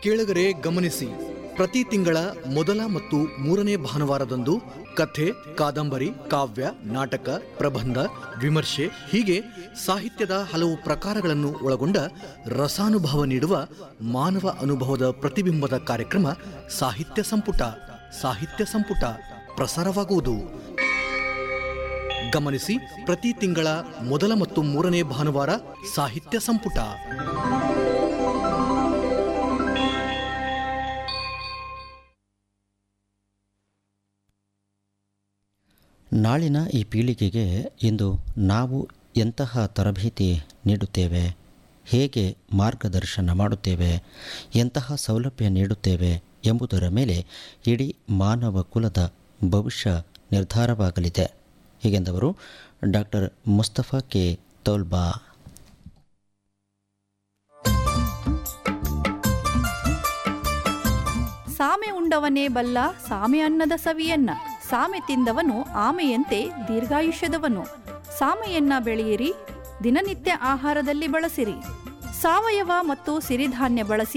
ಕೇಳುಗರೆ ಗಮನಿಸಿ ಪ್ರತಿ ತಿಂಗಳ ಮೊದಲ ಮತ್ತು ಮೂರನೇ ಭಾನುವಾರದಂದು ಕಥೆ ಕಾದಂಬರಿ ಕಾವ್ಯ ನಾಟಕ ಪ್ರಬಂಧ ವಿಮರ್ಶೆ ಹೀಗೆ ಸಾಹಿತ್ಯದ ಹಲವು ಪ್ರಕಾರಗಳನ್ನು ಒಳಗೊಂಡ ರಸಾನುಭವ ನೀಡುವ ಮಾನವ ಅನುಭವದ ಪ್ರತಿಬಿಂಬದ ಕಾರ್ಯಕ್ರಮ ಸಾಹಿತ್ಯ ಸಂಪುಟ ಸಾಹಿತ್ಯ ಸಂಪುಟ ಪ್ರಸಾರವಾಗುವುದು ಗಮನಿಸಿ ಪ್ರತಿ ತಿಂಗಳ ಮೊದಲ ಮತ್ತು ಮೂರನೇ ಭಾನುವಾರ ಸಾಹಿತ್ಯ ಸಂಪುಟ ನಾಳಿನ ಈ ಪೀಳಿಗೆಗೆ ಇಂದು ನಾವು ಎಂತಹ ತರಬೇತಿ ನೀಡುತ್ತೇವೆ ಹೇಗೆ ಮಾರ್ಗದರ್ಶನ ಮಾಡುತ್ತೇವೆ ಎಂತಹ ಸೌಲಭ್ಯ ನೀಡುತ್ತೇವೆ ಎಂಬುದರ ಮೇಲೆ ಇಡೀ ಮಾನವ ಕುಲದ ಭವಿಷ್ಯ ನಿರ್ಧಾರವಾಗಲಿದೆ ಹೀಗೆಂದವರು ಡಾಕ್ಟರ್ ಮುಸ್ತಫಾ ಕೆ ತೌಲ್ಬಾ ಸಾಮೆ ಉಂಡವನೇ ಬಲ್ಲ ಸಾಮೆ ಅನ್ನದ ಸವಿಯನ್ನ ಸಾಮೆ ತಿಂದವನು ಆಮೆಯಂತೆ ದೀರ್ಘಾಯುಷ್ಯದವನು ಸಾಮೆಯನ್ನ ಬೆಳೆಯಿರಿ ದಿನನಿತ್ಯ ಆಹಾರದಲ್ಲಿ ಬಳಸಿರಿ ಸಾವಯವ ಮತ್ತು ಸಿರಿಧಾನ್ಯ ಬಳಸಿ